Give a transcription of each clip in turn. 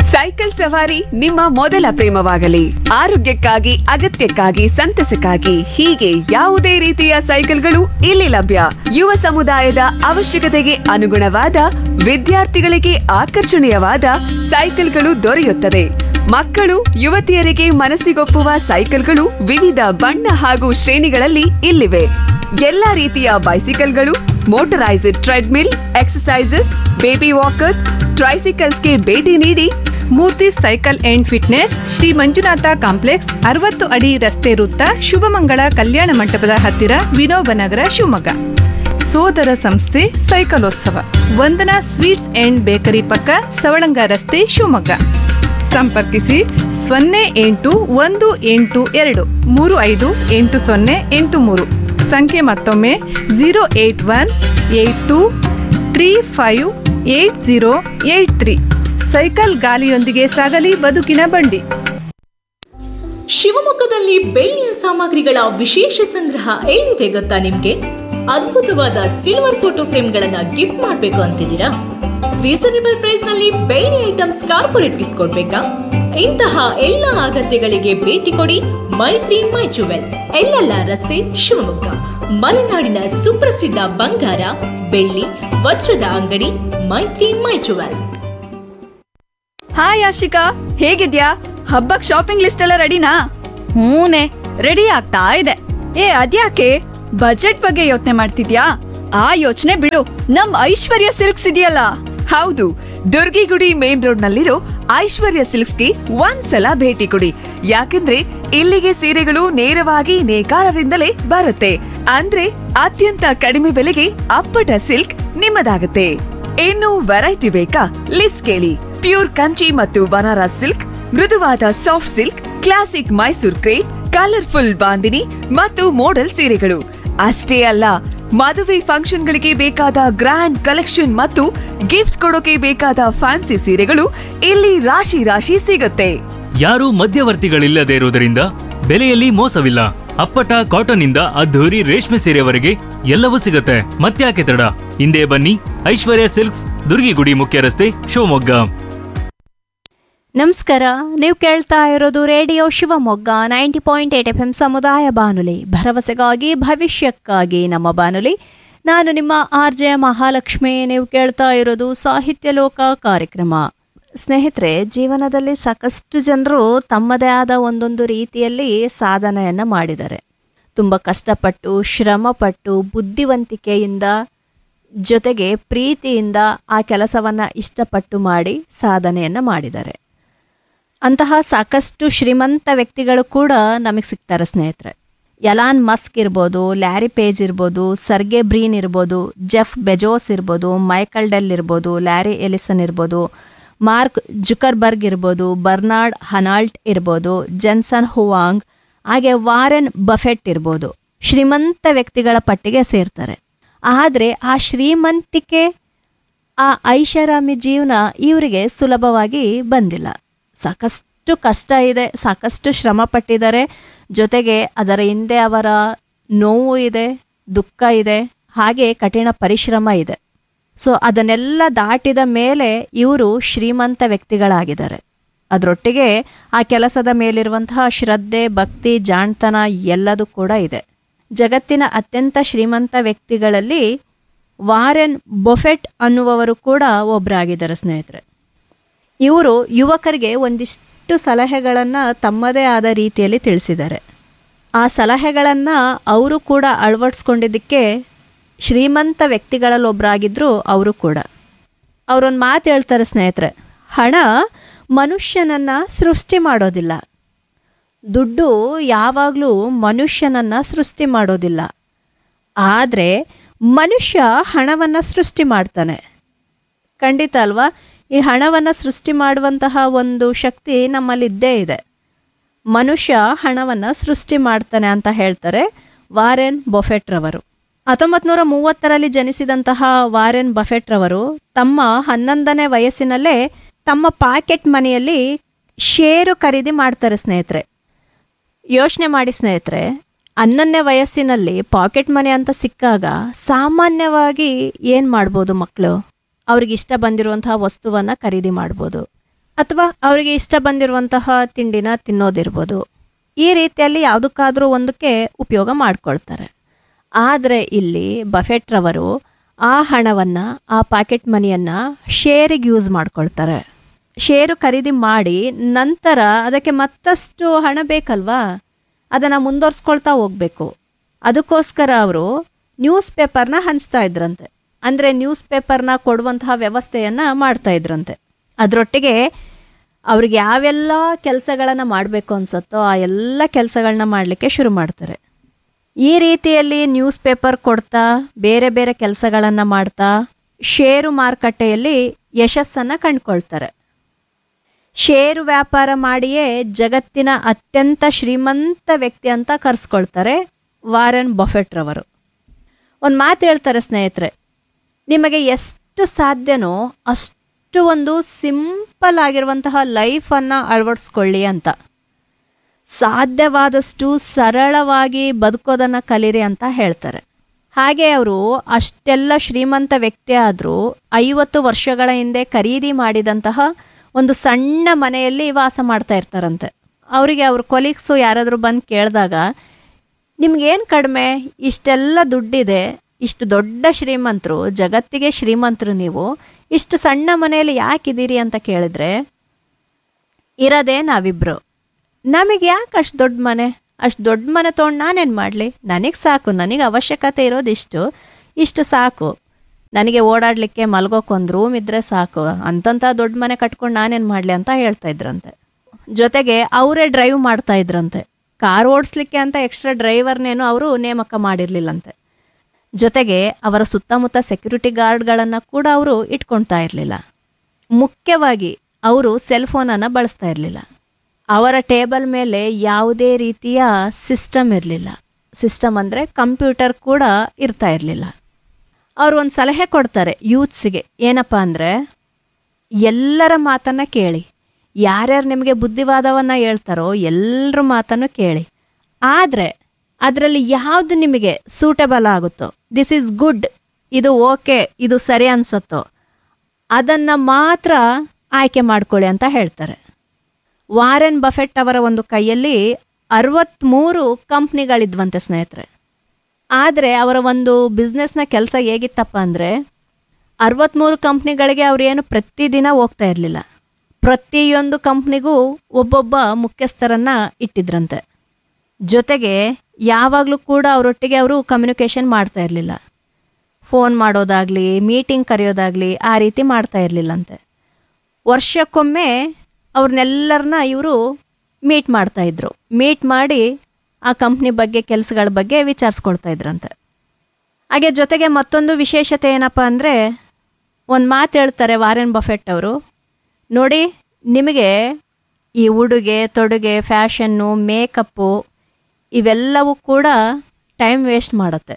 cycle ಸವಾರಿ ನಿಮ್ಮ ಮೊದಲ ಪ್ರೇಮವಾಗಲಿ ಆರೋಗ್ಯಕ್ಕಾಗಿ ಅಗತ್ಯಕ್ಕಾಗಿ ಸಂತಸಕ್ಕಾಗಿ ಹೀಗೆ ಯಾವುದೇ ರೀತಿಯ ಸೈಕಲ್ಗಳು ಇಲ್ಲಿ ಲಭ್ಯ ಯುವ ಸಮುದಾಯದ ಅವಶ್ಯಕತೆಗೆ ಅನುಗುಣವಾದ ವಿದ್ಯಾರ್ಥಿಗಳಿಗೆ ಆಕರ್ಷಣೀಯವಾದ ಸೈಕಲ್ಗಳು ದೊರೆಯುತ್ತದೆ ಮಕ್ಕಳು ಯುವತಿಯರಿಗೆ ಮನಸ್ಸಿಗೊಪ್ಪುವ ಸೈಕಲ್ಗಳು ವಿವಿಧ ಬಣ್ಣ ಹಾಗೂ ಶ್ರೇಣಿಗಳಲ್ಲಿ ಇಲ್ಲಿವೆ ಎಲ್ಲಾ ರೀತಿಯ ಬೈಸಿಕಲ್ಗಳು motorised treadmill exercises baby walkers ಟ್ರೈಸಿಕಲ್ಸ್ಗೆ ಭೇಟಿ ನೀಡಿ Murthy cycle and fitness Shri Manjunatha complex ಅರವತ್ತು ಅಡಿ ರಸ್ತೆ ವೃತ್ತ ಶುಭಮಂಗಳ ಕಲ್ಯಾಣ ಮಂಟಪದ ಹತ್ತಿರ ವಿನೋಬ ನಗರ ಶಿವಮೊಗ್ಗ ಸೋದರ ಸಂಸ್ಥೆ ಸೈಕಲೋತ್ಸವ ವಂದನಾ ಸ್ವೀಟ್ಸ್ ಅಂಡ್ ಬೇಕರಿ ಪಕ್ಕ ಸವಳಂಗ ರಸ್ತೆ ಶಿವಮೊಗ್ಗ ಸಂಪರ್ಕಿಸಿ ಸೊನ್ನೆ ಎಂಟು ಒಂದು ಎಂಟು ಎರಡು ಮೂರು ಐದು ಎಂಟು ಸೊನ್ನೆ ಎಂಟು ಮೂರು ಸಂಖ್ಯೆ ಮತ್ತೊಮ್ಮೆ zero eight one eight two three five eight zero eight three cycle ಗಾಲಿಯೊಂದಿಗೆ ಸಾಗಲಿ ಬದುಕಿನ ಬಂಡಿ ಶಿವಮೊಗ್ಗದಲ್ಲಿ ಬೆಳ್ಳಿಯ ಸಾಮಗ್ರಿಗಳ ವಿಶೇಷ ಸಂಗ್ರಹ ಎಲ್ಲಿದೆ ಗೊತ್ತಾ ನಿಮ್ಗೆ ಅದ್ಭುತವಾದ ಸಿಲ್ವರ್ ಫೋಟೋ ಫ್ರೇಮ್ಗಳನ್ನ ಗಿಫ್ಟ್ ಮಾಡಬೇಕು ಅಂತಿದ್ದೀರಾ ರೀಸನೇಬಲ್ ಪ್ರೈಸ್ ನಲ್ಲಿ ಬೆಳ್ಳಿ ಐಟಮ್ಸ್ ಕಾರ್ಪೊರೇಟ್ ಗಿಫ್ಟ್ ಕೊಡ್ಬೇಕಾ ಇಂತಹ ಎಲ್ಲ ಅಗತ್ಯಗಳಿಗೆ ಭೇಟಿ ಕೊಡಿ ಮೈತ್ರಿ ಮೈ ಜುವೆಲ್ ಎಲ್ಲೆಲ್ಲ ರಸ್ತೆ ಶಿವಮೊಗ್ಗ ಮಲೆನಾಡಿನ ಸುಪ್ರಸಿದ್ಧ ಬಂಗಾರ ಬೆಳ್ಳಿ ವಜ್ರದ ಅಂಗಡಿ ಮೈತ್ರಿ ಮೈ ಜುವೆಲ್ ಹಾಯ್ ಆಶಿಕಾ ಹೇಗಿದ್ಯಾ ಹಬ್ಬಕ್ ಶಾಪಿಂಗ್ ಲಿಸ್ಟ್ ಎಲ್ಲ ರೆಡಿನಾ ಹೂನೆ ರೆಡಿ ಆಗ್ತಾ ಇದೆ ಏ ಅದ್ಯಾಕೆ ಬಜೆಟ್ ಬಗ್ಗೆ ಯೋಚನೆ ಮಾಡ್ತಿದ್ಯಾ ಆ ಯೋಚನೆ ಬಿಡು ನಮ್ ಐಶ್ವರ್ಯ ಸಿಲ್ಕ್ಸ್ ಇದೆಯಲ್ಲ ಹೌದು ದುರ್ಗಿಗುಡಿ ಮೇನ್ ರೋಡ್ ನಲ್ಲಿರೋ ಐಶ್ವರ್ಯ ಸಿಲ್ಕ್ಸ್ಗೆ ಒಂದ್ಸಲ ಭೇಟಿ ಕೊಡಿ ಯಾಕಂದ್ರೆ ಇಲ್ಲಿಗೆ ಸೀರೆಗಳು ನೇರವಾಗಿ ನೇಕಾರರಿಂದಲೇ ಬರುತ್ತೆ ಅಂದ್ರೆ ಅತ್ಯಂತ ಕಡಿಮೆ ಬೆಲೆಗೆ ಅಪ್ಪಟ ಸಿಲ್ಕ್ ನಿಮ್ಮದಾಗುತ್ತೆ ಇನ್ನು ವೆರೈಟಿ ಬೇಕಾ ಲಿಸ್ಟ್ ಕೇಳಿ ಪ್ಯೂರ್ ಕಂಚಿ ಮತ್ತು ಬನಾರಸ್ ಸಿಲ್ಕ್ ಮೃದುವಾದ soft silk classic Mysore crepe colourful bandhani ಮತ್ತು ಮೋಡಲ್ ಸೀರೆಗಳು ಅಷ್ಟೇ ಅಲ್ಲ ಮದುವೆ ಫಂಕ್ಷನ್ಗಳಿಗೆ ಬೇಕಾದ ಗ್ರ್ಯಾಂಡ್ ಕಲೆಕ್ಷನ್ ಮತ್ತು ಗಿಫ್ಟ್ ಕೊಡೋಕೆ ಬೇಕಾದ ಫ್ಯಾನ್ಸಿ ಸೀರೆಗಳು ಇಲ್ಲಿ ರಾಶಿ ರಾಶಿ ಸಿಗುತ್ತೆ ಯಾರೂ ಮಧ್ಯವರ್ತಿಗಳಿಲ್ಲದೆ ಇರುವುದರಿಂದ ಬೆಲೆಯಲ್ಲಿ ಮೋಸವಿಲ್ಲ ಅಪ್ಪಟ ಕಾಟನ್ ಇಂದ ಅದ್ಧೂರಿ ರೇಷ್ಮೆ ಸೀರೆವರೆಗೆ ಎಲ್ಲವೂ ಸಿಗುತ್ತೆ ಮತ್ತ್ಯಾಕೆ ತಡ ಹಿಂದೆ ಬನ್ನಿ ಐಶ್ವರ್ಯ ಸಿಲ್ಕ್ಸ್ ದುರ್ಗಿಗುಡಿ ಮುಖ್ಯ ರಸ್ತೆ ಶಿವಮೊಗ್ಗ ನಮಸ್ಕಾರ ನೀವು ಕೇಳ್ತಾ ಇರೋದು radio Shivamogga ninety point eight F M ಸಮುದಾಯ ಬಾನುಲಿ ಭರವಸೆಗಾಗಿ ಭವಿಷ್ಯಕ್ಕಾಗಿ ನಮ್ಮ ಬಾನುಲಿ ನಾನು ನಿಮ್ಮ ಆರ್ ಜೆ ಮಹಾಲಕ್ಷ್ಮಿ ನೀವು ಕೇಳ್ತಾ ಇರೋದು ಸಾಹಿತ್ಯ ಲೋಕ ಕಾರ್ಯಕ್ರಮ ಸ್ನೇಹಿತರೆ ಜೀವನದಲ್ಲಿ ಸಾಕಷ್ಟು ಜನರು ತಮ್ಮದೇ ಆದ ಒಂದೊಂದು ರೀತಿಯಲ್ಲಿ ಸಾಧನೆಯನ್ನು ಮಾಡಿದ್ದಾರೆ ತುಂಬ ಕಷ್ಟಪಟ್ಟು ಶ್ರಮಪಟ್ಟು ಬುದ್ಧಿವಂತಿಕೆಯಿಂದ ಜೊತೆಗೆ ಪ್ರೀತಿಯಿಂದ ಆ ಕೆಲಸವನ್ನು ಇಷ್ಟಪಟ್ಟು ಮಾಡಿ ಸಾಧನೆಯನ್ನು ಮಾಡಿದ್ದಾರೆ ಅಂತಹ ಸಾಕಷ್ಟು ಶ್ರೀಮಂತ ವ್ಯಕ್ತಿಗಳು ಕೂಡ ನಮಗೆ ಸಿಗ್ತಾರೆ ಸ್ನೇಹಿತರೆ ಎಲಾನ್ ಮಸ್ಕ್ ಇರ್ಬೋದು ಲ್ಯಾರಿ ಪೇಜ್ ಇರ್ಬೋದು ಸರ್ಗೆ ಬ್ರೀನ್ ಇರ್ಬೋದು ಜೆಫ್ ಬೆಜೋಸ್ ಇರ್ಬೋದು ಮೈಕಲ್ ಡೆಲ್ ಇರ್ಬೋದು ಲ್ಯಾರಿ ಎಲಿಸನ್ ಇರ್ಬೋದು ಮಾರ್ಕ್ ಜುಕರ್ಬರ್ಗ್ ಇರ್ಬೋದು ಬರ್ನಾರ್ಡ್ ಹನಾಲ್ಟ್ ಇರ್ಬೋದು ಜೆನ್ಸನ್ ಹುವಾಂಗ್ ಹಾಗೆ ವಾರೆನ್ ಬಫೆಟ್ ಇರ್ಬೋದು ಶ್ರೀಮಂತ ವ್ಯಕ್ತಿಗಳ ಪಟ್ಟಿಗೆ ಸೇರ್ತಾರೆ ಆದರೆ ಆ ಶ್ರೀಮಂತಿಕೆ ಆ ಐಷಾರಾಮಿ ಜೀವನ ಇವರಿಗೆ ಸುಲಭವಾಗಿ ಬಂದಿಲ್ಲ ಸಾಕಷ್ಟು ಕಷ್ಟ ಇದೆ ಸಾಕಷ್ಟು ಶ್ರಮ ಪಟ್ಟಿದ್ದಾರೆ ಜೊತೆಗೆ ಅದರ ಹಿಂದೆ ಅವರ ನೋವು ಇದೆ ದುಃಖ ಇದೆ ಹಾಗೆ ಕಠಿಣ ಪರಿಶ್ರಮ ಇದೆ ಸೊ ಅದನ್ನೆಲ್ಲ ದಾಟಿದ ಮೇಲೆ ಇವರು ಶ್ರೀಮಂತ ವ್ಯಕ್ತಿಗಳಾಗಿದ್ದಾರೆ ಅದರೊಟ್ಟಿಗೆ ಆ ಕೆಲಸದ ಮೇಲಿರುವಂತಹ ಶ್ರದ್ಧೆ ಭಕ್ತಿ ಜಾಣ್ತನ ಎಲ್ಲದೂ ಕೂಡ ಇದೆ ಜಗತ್ತಿನ ಅತ್ಯಂತ ಶ್ರೀಮಂತ ವ್ಯಕ್ತಿಗಳಲ್ಲಿ ವಾರೆನ್ ಬೊಫೆಟ್ ಅನ್ನುವವರು ಕೂಡ ಒಬ್ಬರಾಗಿದ್ದಾರೆ ಸ್ನೇಹಿತರೆ ಇವರು ಯುವಕರಿಗೆ ಒಂದಿಷ್ಟು ಸಲಹೆಗಳನ್ನು ತಮ್ಮದೇ ಆದ ರೀತಿಯಲ್ಲಿ ತಿಳಿಸಿದ್ದಾರೆ ಆ ಸಲಹೆಗಳನ್ನು ಅವರು ಕೂಡ ಅಳವಡಿಸ್ಕೊಂಡಿದ್ದಕ್ಕೆ ಶ್ರೀಮಂತ ವ್ಯಕ್ತಿಗಳಲ್ಲಿ ಒಬ್ಬರಾಗಿದ್ದರು ಅವರು ಕೂಡ ಅವರೊಂದು ಮಾತು ಹೇಳ್ತಾರೆ ಸ್ನೇಹಿತರೆ ಹಣ ಮನುಷ್ಯನನ್ನು ಸೃಷ್ಟಿ ಮಾಡೋದಿಲ್ಲ ದುಡ್ಡು ಯಾವಾಗಲೂ ಮನುಷ್ಯನನ್ನು ಸೃಷ್ಟಿ ಮಾಡೋದಿಲ್ಲ ಆದರೆ ಮನುಷ್ಯ ಹಣವನ್ನು ಸೃಷ್ಟಿ ಮಾಡ್ತಾನೆ ಖಂಡಿತ ಅಲ್ವಾ ಈ ಹಣವನ್ನು ಸೃಷ್ಟಿ ಮಾಡುವಂತಹ ಒಂದು ಶಕ್ತಿ ನಮ್ಮಲ್ಲಿ ಇದ್ದೇ ಇದೆ ಮನುಷ್ಯ ಹಣವನ್ನು ಸೃಷ್ಟಿ ಮಾಡ್ತಾನೆ ಅಂತ ಹೇಳ್ತಾರೆ ವಾರೆನ್ ಬೊಫೆಟ್ರವರು ಹತ್ತೊಂಬತ್ತು ನೂರ ಮೂವತ್ತರಲ್ಲಿ ಜನಿಸಿದಂತಹ ವಾರೆನ್ ಬಫೆಟ್ರವರು ತಮ್ಮ ಹನ್ನೊಂದನೇ ವಯಸ್ಸಿನಲ್ಲೇ ತಮ್ಮ ಪಾಕೆಟ್ ಮನೆಯಲ್ಲಿ ಷೇರು ಖರೀದಿ ಮಾಡ್ತಾರೆ ಸ್ನೇಹಿತರೆ ಯೋಚನೆ ಮಾಡಿ ಸ್ನೇಹಿತರೆ ಹನ್ನೊಂದನೇ ವಯಸ್ಸಿನಲ್ಲಿ ಪಾಕೆಟ್ ಮನಿ ಅಂತ ಸಿಕ್ಕಾಗ ಸಾಮಾನ್ಯವಾಗಿ ಏನು ಮಾಡ್ಬೋದು ಮಕ್ಕಳು ಅವ್ರಿಗೆ ಇಷ್ಟ ಬಂದಿರುವಂತಹ ವಸ್ತುವನ್ನು ಖರೀದಿ ಮಾಡ್ಬೋದು ಅಥವಾ ಅವರಿಗೆ ಇಷ್ಟ ಬಂದಿರುವಂತಹ ತಿಂಡಿನ ತಿನ್ನೋದಿರ್ಬೋದು ಈ ರೀತಿಯಲ್ಲಿ ಯಾವುದಕ್ಕಾದರೂ ಒಂದಕ್ಕೆ ಉಪಯೋಗ ಮಾಡ್ಕೊಳ್ತಾರೆ ಆದರೆ ಇಲ್ಲಿ ಬಫೆಟ್ರವರು ಆ ಹಣವನ್ನು ಆ ಪಾಕೆಟ್ ಮನಿಯನ್ನು ಶೇರಿಗೆ ಯೂಸ್ ಮಾಡ್ಕೊಳ್ತಾರೆ ಶೇರು ಖರೀದಿ ಮಾಡಿ ನಂತರ ಅದಕ್ಕೆ ಮತ್ತಷ್ಟು ಹಣ ಬೇಕಲ್ವಾ ಅದನ್ನು ಮುಂದುವರ್ಸ್ಕೊಳ್ತಾ ಹೋಗಬೇಕು ಅದಕ್ಕೋಸ್ಕರ ಅವರು ನ್ಯೂಸ್ ಪೇಪರ್ನ ಹಂಚ್ತಾ ಇದ್ರಂತೆ ಅಂದರೆ ನ್ಯೂಸ್ ಪೇಪರ್ನ ಕೊಡುವಂತಹ ವ್ಯವಸ್ಥೆಯನ್ನು ಮಾಡ್ತಾ ಇದ್ರಂತೆ ಅದರೊಟ್ಟಿಗೆ ಅವ್ರಿಗೆ ಯಾವೆಲ್ಲ ಕೆಲಸಗಳನ್ನು ಮಾಡಬೇಕು ಅನ್ಸುತ್ತೋ ಆ ಎಲ್ಲ ಕೆಲಸಗಳನ್ನ ಮಾಡಲಿಕ್ಕೆ ಶುರು ಮಾಡ್ತಾರೆ ಈ ರೀತಿಯಲ್ಲಿ ನ್ಯೂಸ್ ಪೇಪರ್ ಕೊಡ್ತಾ ಬೇರೆ ಬೇರೆ ಕೆಲಸಗಳನ್ನು ಮಾಡ್ತಾ ಷೇರು ಮಾರುಕಟ್ಟೆಯಲ್ಲಿ ಯಶಸ್ಸನ್ನು ಕಂಡುಕೊಳ್ತಾರೆ ಷೇರು ವ್ಯಾಪಾರ ಮಾಡಿಯೇ ಜಗತ್ತಿನ ಅತ್ಯಂತ ಶ್ರೀಮಂತ ವ್ಯಕ್ತಿ ಅಂತ ಕರೆಸ್ಕೊಳ್ತಾರೆ ವಾರನ್ ಬಫೆಟ್ರವರು ಒಂದು ಮಾತು ಹೇಳ್ತಾರೆ ಸ್ನೇಹಿತರೆ ನಿಮಗೆ ಎಷ್ಟು ಸಾಧ್ಯನೋ ಅಷ್ಟು ಒಂದು ಸಿಂಪಲ್ ಆಗಿರುವಂತಹ ಲೈಫನ್ನು ಅಳವಡಿಸ್ಕೊಳ್ಳಿ ಅಂತ ಸಾಧ್ಯವಾದಷ್ಟು ಸರಳವಾಗಿ ಬದುಕೋದನ್ನು ಕಲೀರಿ ಅಂತ ಹೇಳ್ತಾರೆ ಹಾಗೆ ಅವರು ಅಷ್ಟೆಲ್ಲ ಶ್ರೀಮಂತ ವ್ಯಕ್ತಿ ಆದರೂ ಐವತ್ತು ವರ್ಷಗಳ ಹಿಂದೆ ಖರೀದಿ ಮಾಡಿದಂತಹ ಒಂದು ಸಣ್ಣ ಮನೆಯಲ್ಲಿ ವಾಸ ಮಾಡ್ತಾ ಇರ್ತಾರಂತೆ ಅವರಿಗೆ ಅವ್ರ ಕೊಲೀಗ್ಸು ಯಾರಾದರೂ ಬಂದು ಕೇಳಿದಾಗ ನಿಮ್ಗೇನು ಕಡಿಮೆ ಇಷ್ಟೆಲ್ಲ ದುಡ್ಡಿದೆ ಇಷ್ಟು ದೊಡ್ಡ ಶ್ರೀಮಂತರು ಜಗತ್ತಿಗೆ ಶ್ರೀಮಂತರು ನೀವು ಇಷ್ಟು ಸಣ್ಣ ಮನೆಯಲ್ಲಿ ಯಾಕಿದ್ದೀರಿ ಅಂತ ಕೇಳಿದ್ರೆ ಇರೋದೇ ನಾವಿಬ್ರು ನಮಗೆ ಯಾಕೆ ಅಷ್ಟು ದೊಡ್ಡ ಮನೆ ಅಷ್ಟು ದೊಡ್ಡ ಮನೆ ತೊಗೊಂಡು ನಾನೇನು ಮಾಡಲಿ ನನಗೆ ಸಾಕು ನನಗೆ ಅವಶ್ಯಕತೆ ಇರೋದಿಷ್ಟು ಇಷ್ಟು ಸಾಕು ನನಗೆ ಓಡಾಡಲಿಕ್ಕೆ ಮಲ್ಗೋಕೊಂದು ರೂಮ್ ಇದ್ದರೆ ಸಾಕು ಅಂತಂಥ ದೊಡ್ಡ ಮನೆ ಕಟ್ಕೊಂಡು ನಾನೇನು ಮಾಡಲಿ ಅಂತ ಹೇಳ್ತಾ ಇದ್ರಂತೆ ಜೊತೆಗೆ ಅವರೇ ಡ್ರೈವ್ ಮಾಡ್ತಾ ಇದ್ರಂತೆ ಕಾರ್ ಓಡಿಸ್ಲಿಕ್ಕೆ ಅಂತ ಎಕ್ಸ್ಟ್ರಾ ಡ್ರೈವರ್ನೇನು ಅವರು ನೇಮಕ ಮಾಡಿರಲಿಲ್ಲಂತೆ ಜೊತೆಗೆ ಅವರ ಸುತ್ತಮುತ್ತ ಸೆಕ್ಯೂರಿಟಿ ಗಾರ್ಡ್ಗಳನ್ನು ಕೂಡ ಅವರು ಇಟ್ಕೊಳ್ತಾ ಇರಲಿಲ್ಲ ಮುಖ್ಯವಾಗಿ ಅವರು ಸೆಲ್ ಫೋನನ್ನು ಬಳಸ್ತಾ ಇರಲಿಲ್ಲ ಅವರ ಟೇಬಲ್ ಮೇಲೆ ಯಾವುದೇ ರೀತಿಯ ಸಿಸ್ಟಮ್ ಇರಲಿಲ್ಲ ಸಿಸ್ಟಮ್ ಅಂದರೆ ಕಂಪ್ಯೂಟರ್ ಕೂಡ ಇರ್ತಾ ಇರಲಿಲ್ಲ ಅವರು ಒಂದು ಸಲಹೆ ಕೊಡ್ತಾರೆ ಯೂತ್ಸ್ಗೆ ಏನಪ್ಪ ಅಂದರೆ ಎಲ್ಲರ ಮಾತನ್ನು ಕೇಳಿ ಯಾರ್ಯಾರು ನಿಮಗೆ ಬುದ್ಧಿವಾದವನ್ನು ಹೇಳ್ತಾರೋ ಎಲ್ಲರ ಮಾತನ್ನು ಕೇಳಿ ಆದರೆ ಅದರಲ್ಲಿ ಯಾವುದು ನಿಮಗೆ ಸೂಟಬಲ್ ಆಗುತ್ತೋ ದಿಸ್ ಈಸ್ ಗುಡ್ ಇದು ಓಕೆ ಇದು ಸರಿ ಅನ್ಸುತ್ತೋ ಅದನ್ನು ಮಾತ್ರ ಆಯ್ಕೆ ಮಾಡ್ಕೊಳ್ಳಿ ಅಂತ ಹೇಳ್ತಾರೆ ವಾರೆನ್ ಬಫೆಟ್ ಅವರ ಒಂದು ಕೈಯಲ್ಲಿ ಅರವತ್ತ್ಮೂರು ಕಂಪ್ನಿಗಳಿದ್ವಂತೆ ಸ್ನೇಹಿತರೆ ಆದರೆ ಅವರ ಒಂದು ಬಿಸ್ನೆಸ್ನ ಕೆಲಸ ಹೇಗಿತ್ತಪ್ಪ ಅಂದರೆ ಅರವತ್ತ್ಮೂರು ಕಂಪ್ನಿಗಳಿಗೆ ಏನು ಪ್ರತಿದಿನ ಹೋಗ್ತಾ ಇರಲಿಲ್ಲ ಪ್ರತಿಯೊಂದು ಕಂಪ್ನಿಗೂ ಒಬ್ಬೊಬ್ಬ ಮುಖ್ಯಸ್ಥರನ್ನು ಇಟ್ಟಿದ್ರಂತೆ ಜೊತೆಗೆ ಯಾವಾಗಲೂ ಕೂಡ ಅವರೊಟ್ಟಿಗೆ ಅವರು ಕಮ್ಯುನಿಕೇಷನ್ ಮಾಡ್ತಾ ಇರಲಿಲ್ಲ ಫೋನ್ ಮಾಡೋದಾಗಲಿ ಮೀಟಿಂಗ್ ಕರೆಯೋದಾಗಲಿ ಆ ರೀತಿ ಮಾಡ್ತಾ ಇರಲಿಲ್ಲಂತೆ ವರ್ಷಕ್ಕೊಮ್ಮೆ ಅವ್ರನ್ನೆಲ್ಲರನ್ನ ಇವರು ಮೀಟ್ ಮಾಡ್ತಾ ಇದ್ರು ಮೀಟ್ ಮಾಡಿ ಆ ಕಂಪ್ನಿ ಬಗ್ಗೆ ಕೆಲಸಗಳ ಬಗ್ಗೆ ವಿಚಾರಿಸ್ಕೊಳ್ತಾ ಇದ್ರಂತೆ ಹಾಗೆ ಜೊತೆಗೆ ಮತ್ತೊಂದು ವಿಶೇಷತೆ ಏನಪ್ಪ ಅಂದರೆ ಒಂದು ಮಾತು ಹೇಳ್ತಾರೆ ವಾರೆನ್ ಬಫೆಟ್ ಅವರು ನೋಡಿ ನಿಮಗೆ ಈ ಉಡುಗೆ ತೊಡುಗೆ ಫ್ಯಾಷನ್ನು ಮೇಕಪ್ಪು ಇವೆಲ್ಲವೂ ಕೂಡ ಟೈಮ್ ವೇಸ್ಟ್ ಮಾಡುತ್ತೆ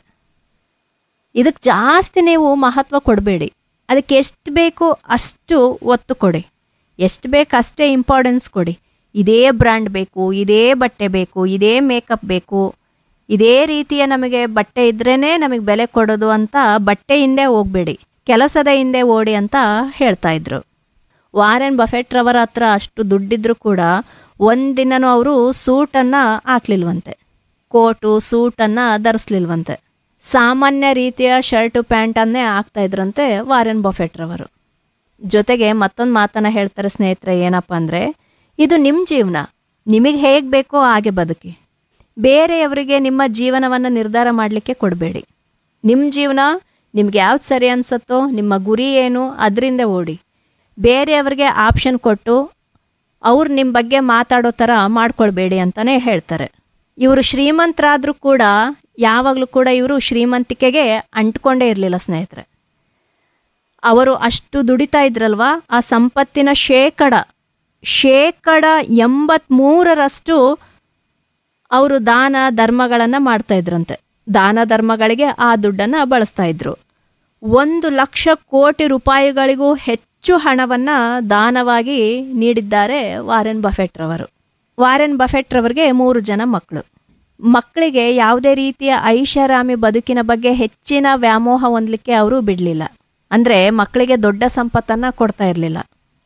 ಇದಕ್ಕೆ ಜಾಸ್ತಿ ನೀವು ಮಹತ್ವ ಕೊಡಬೇಡಿ ಅದಕ್ಕೆ ಎಷ್ಟು ಬೇಕು ಅಷ್ಟು ಒತ್ತು ಕೊಡಿ ಎಷ್ಟು ಬೇಕು ಅಷ್ಟೇ ಇಂಪಾರ್ಟೆನ್ಸ್ ಕೊಡಿ ಇದೇ ಬ್ರ್ಯಾಂಡ್ ಬೇಕು ಇದೇ ಬಟ್ಟೆ ಬೇಕು ಇದೇ ಮೇಕಪ್ ಬೇಕು ಇದೇ ರೀತಿಯ ನಮಗೆ ಬಟ್ಟೆ ಇದ್ರೇ ನಮಗೆ ಬೆಲೆ ಕೊಡೋದು ಅಂತ ಬಟ್ಟೆ ಹಿಂದೆ ಹೋಗಬೇಡಿ ಕೆಲಸದ ಹಿಂದೆ ಓಡಿ ಅಂತ ಹೇಳ್ತಾ ಇದ್ರು ವಾರೆನ್ ಬಫೆಟ್ರವರ ಹತ್ರ ಅಷ್ಟು ದುಡ್ಡಿದ್ರು ಕೂಡ ಒಂದಿನನೂ ಅವರು ಸೂಟನ್ನು ಹಾಕ್ಲಿಲ್ವಂತೆ ಕೋಟು ಸೂಟನ್ನು ಧರಿಸ್ಲಿಲ್ವಂತೆ ಸಾಮಾನ್ಯ ರೀತಿಯ ಶರ್ಟು ಪ್ಯಾಂಟನ್ನೇ ಹಾಕ್ತಾ ಇದ್ರಂತೆ ವಾರೆನ್ ಬಫೆಟ್ರವರು ಜೊತೆಗೆ ಮತ್ತೊಂದು ಮಾತನ್ನು ಹೇಳ್ತಾರೆ ಸ್ನೇಹಿತರೆ ಏನಪ್ಪ ಅಂದರೆ ಇದು ನಿಮ್ಮ ಜೀವನ ನಿಮಗೆ ಹೇಗೆ ಬೇಕೋ ಹಾಗೆ ಬದುಕಿ ಬೇರೆಯವರಿಗೆ ನಿಮ್ಮ ಜೀವನವನ್ನು ನಿರ್ಧಾರ ಮಾಡಲಿಕ್ಕೆ ಕೊಡಬೇಡಿ ನಿಮ್ಮ ಜೀವನ ನಿಮ್ಗೆ ಯಾವ್ದು ಸರಿ ಅನಿಸುತ್ತೋ ನಿಮ್ಮ ಗುರಿ ಏನು ಅದರಿಂದ ಓಡಿ ಬೇರೆಯವ್ರಿಗೆ ಆಪ್ಷನ್ ಕೊಟ್ಟು ಅವ್ರು ನಿಮ್ಮ ಬಗ್ಗೆ ಮಾತಾಡೋ ಥರ ಮಾಡ್ಕೊಳ್ಬೇಡಿ ಅಂತಲೇ ಹೇಳ್ತಾರೆ ಇವರು ಶ್ರೀಮಂತರಾದರೂ ಕೂಡ ಯಾವಾಗಲೂ ಕೂಡ ಇವರು ಶ್ರೀಮಂತಿಕೆಗೆ ಅಂಟ್ಕೊಂಡೇ ಇರಲಿಲ್ಲ ಸ್ನೇಹಿತರೆ ಅವರು ಅಷ್ಟು ದುಡಿತಾ ಇದ್ರಲ್ವಾ ಆ ಸಂಪತ್ತಿನ ಶೇಕಡ ಶೇಕಡ ಎಂಬತ್ಮೂರರಷ್ಟು ಅವರು ದಾನ ಧರ್ಮಗಳನ್ನು ಮಾಡ್ತಾ ಇದ್ರಂತೆ ದಾನ ಧರ್ಮಗಳಿಗೆ ಆ ದುಡ್ಡನ್ನು ಬಳಸ್ತಾ ಇದ್ರು ಒಂದು ಲಕ್ಷ ಕೋಟಿ ರೂಪಾಯಿಗಳಿಗೂ ಹೆಚ್ಚು ಹಣವನ್ನು ದಾನವಾಗಿ ನೀಡಿದ್ದಾರೆ ವಾರೆನ್ ಬಫೆಟ್ರವರು ವಾರೆನ್ ಬಫೆಟ್ರವರಿಗೆ ಮೂರು ಜನ ಮಕ್ಕಳು ಮಕ್ಕಳಿಗೆ ಯಾವುದೇ ರೀತಿಯ ಐಷಾರಾಮಿ ಬದುಕಿನ ಬಗ್ಗೆ ಹೆಚ್ಚಿನ ವ್ಯಾಮೋಹ ಹೊಂದಲಿಕ್ಕೆ ಅವರು ಬಿಡಲಿಲ್ಲ ಅಂದರೆ ಮಕ್ಕಳಿಗೆ ದೊಡ್ಡ ಸಂಪತ್ತನ್ನು ಕೊಡ್ತಾ ಇರಲಿಲ್ಲ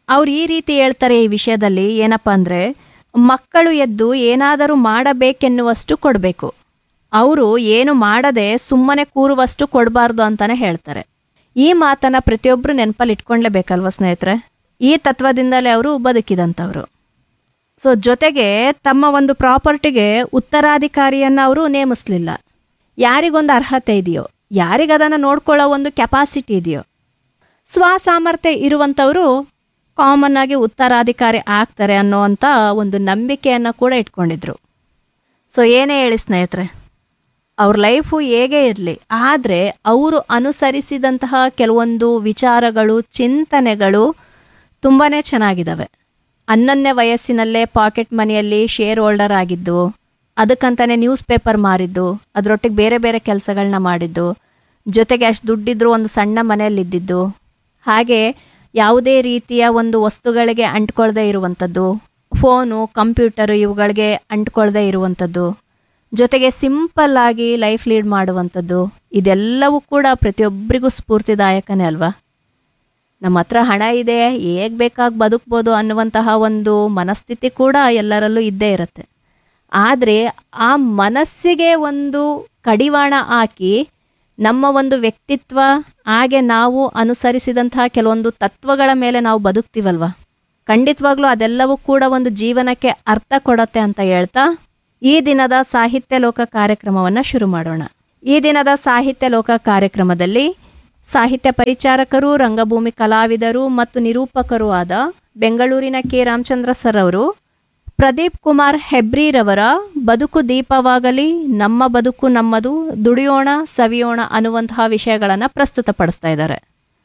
ಅವ್ರು ಈ ರೀತಿ ಹೇಳ್ತಾರೆ ಈ ವಿಷಯದಲ್ಲಿ ಏನಪ್ಪ ಅಂದರೆ ಮಕ್ಕಳು ಎದ್ದು ಏನಾದರೂ ಮಾಡಬೇಕೆನ್ನುವಷ್ಟು ಕೊಡಬೇಕು ಅವರು ಏನು ಮಾಡದೆ ಸುಮ್ಮನೆ ಕೂರುವಷ್ಟು ಕೊಡಬಾರ್ದು ಅಂತಾನೆ ಹೇಳ್ತಾರೆ ಈ ಮಾತನ್ನ ಪ್ರತಿಯೊಬ್ಬರು ನೆನಪಲ್ಲಿ ಇಟ್ಕೊಂಡ್ಲೇಬೇಕಲ್ವ ಸ್ನೇಹಿತರೆ ಈ ತತ್ವದಿಂದಲೇ ಅವರು ಬದುಕಿದಂಥವ್ರು ಸೊ ಜೊತೆಗೆ ತಮ್ಮ ಒಂದು ಪ್ರಾಪರ್ಟಿಗೆ ಉತ್ತರಾಧಿಕಾರಿಯನ್ನು ಅವರು ನೇಮಿಸ್ಲಿಲ್ಲ ಯಾರಿಗೊಂದು ಅರ್ಹತೆ ಇದೆಯೋ ಯಾರಿಗದನ್ನು ನೋಡ್ಕೊಳ್ಳೋ ಒಂದು ಕೆಪಾಸಿಟಿ ಇದೆಯೋ ಸ್ವಸಾಮರ್ಥ್ಯ ಇರುವಂಥವರು ಕಾಮನ್ ಆಗಿ ಉತ್ತರಾಧಿಕಾರಿ ಆಗ್ತಾರೆ ಅನ್ನೋವಂಥ ಒಂದು ನಂಬಿಕೆಯನ್ನು ಕೂಡ ಇಟ್ಕೊಂಡಿದ್ರು ಸೊ ಏನೇ ಹೇಳಿ ಸ್ನೇಹಿತರೆ ಅವ್ರ ಲೈಫು ಹೇಗೆ ಇರಲಿ ಆದರೆ ಅವರು ಅನುಸರಿಸಿದಂತಹ ಕೆಲವೊಂದು ವಿಚಾರಗಳು ಚಿಂತನೆಗಳು ತುಂಬಾ ಚೆನ್ನಾಗಿದ್ದಾವೆ ಹನ್ನೊಂದನೇ ವಯಸ್ಸಿನಲ್ಲೇ ಪಾಕೆಟ್ ಮನಿಯಲ್ಲಿ ಶೇರ್ ಹೋಲ್ಡರ್ ಆಗಿದ್ದು ಅದಕ್ಕಂತಾನೆ ನ್ಯೂಸ್ ಪೇಪರ್ ಮಾರಿದ್ದು ಅದರೊಟ್ಟಿಗೆ ಬೇರೆ ಬೇರೆ ಕೆಲಸಗಳನ್ನ ಮಾಡಿದ್ದು ಜೊತೆಗೆ ಅಷ್ಟು ದುಡ್ಡಿದ್ರು ಒಂದು ಸಣ್ಣ ಮನೆಯಲ್ಲಿದ್ದಿದ್ದು ಹಾಗೆ ಯಾವುದೇ ರೀತಿಯ ಒಂದು ವಸ್ತುಗಳಿಗೆ ಅಂಟ್ಕೊಳ್ದೇ ಇರುವಂಥದ್ದು ಫೋನು ಕಂಪ್ಯೂಟರು ಇವುಗಳಿಗೆ ಅಂಟ್ಕೊಳ್ದೇ ಇರುವಂಥದ್ದು ಜೊತೆಗೆ ಸಿಂಪಲ್ ಆಗಿ ಲೈಫ್ ಲೀಡ್ ಮಾಡುವಂಥದ್ದು ಇದೆಲ್ಲವೂ ಕೂಡ ಪ್ರತಿಯೊಬ್ಬರಿಗೂ ಸ್ಫೂರ್ತಿದಾಯಕನೇ ಅಲ್ವಾ ನಮ್ಮ ಹತ್ರ ಹಣ ಇದೆ ಹೇಗೆ ಬೇಕಾಗಿ ಬದುಕ್ಬೋದು ಅನ್ನುವಂತಹ ಒಂದು ಮನಸ್ಥಿತಿ ಕೂಡ ಎಲ್ಲರಲ್ಲೂ ಇದ್ದೇ ಇರುತ್ತೆ ಆದರೆ ಆ ಮನಸ್ಸಿಗೆ ಒಂದು ಕಡಿವಾಣ ಹಾಕಿ ನಮ್ಮ ಒಂದು ವ್ಯಕ್ತಿತ್ವ ಹಾಗೆ ನಾವು ಅನುಸರಿಸಿದಂತಹ ಕೆಲವೊಂದು ತತ್ವಗಳ ಮೇಲೆ ನಾವು ಬದುಕ್ತೀವಲ್ವ ಖಂಡಿತವಾಗ್ಲೂ ಅದೆಲ್ಲವೂ ಕೂಡ ಒಂದು ಜೀವನಕ್ಕೆ ಅರ್ಥ ಕೊಡತ್ತೆ ಅಂತ ಹೇಳ್ತಾ ಈ ದಿನದ ಸಾಹಿತ್ಯ ಲೋಕ ಕಾರ್ಯಕ್ರಮವನ್ನು ಶುರು ಮಾಡೋಣ ಈ ದಿನದ ಸಾಹಿತ್ಯ ಲೋಕ ಕಾರ್ಯಕ್ರಮದಲ್ಲಿ ಸಾಹಿತ್ಯ ಪರಿಚಾರಕರು ರಂಗಭೂಮಿ ಕಲಾವಿದರು ಮತ್ತು ನಿರೂಪಕರು ಆದ ಬೆಂಗಳೂರಿನ ಕೆ ರಾಮಚಂದ್ರ ಸರ್ ಅವರು ಪ್ರದೀಪ್ ಕುಮಾರ್ ಹೆಬ್ರಿರವರ ಬದುಕು ದೀಪವಾಗಲಿ ನಮ್ಮ ಬದುಕು ನಮ್ಮದು ದುಡಿಯೋಣ ಸವಿಯೋಣ ಅನ್ನುವಂತಹ ವಿಷಯಗಳನ್ನು ಪ್ರಸ್ತುತಪಡಿಸ್ತಾ ಇದ್ದಾರೆ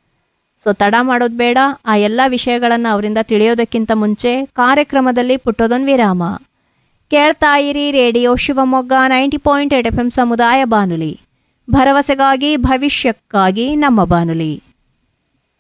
ಸೊ ತಡ ಮಾಡೋದು ಬೇಡ ಆ ಎಲ್ಲ ವಿಷಯಗಳನ್ನು ಅವರಿಂದ ತಿಳಿಯೋದಕ್ಕಿಂತ ಮುಂಚೆ ಕಾರ್ಯಕ್ರಮದಲ್ಲಿ ಪುಟ್ಟದೊಂದು ವಿರಾಮ ಕೇಳ್ತಾ ಇರಿ radio Shivamogga ninety point eight F M ಸಮುದಾಯ ಬಾನುಲಿ ಭರವಸೆಗಾಗಿ ಭವಿಷ್ಯಕ್ಕಾಗಿ ನಮ್ಮ ಬಾನುಲಿ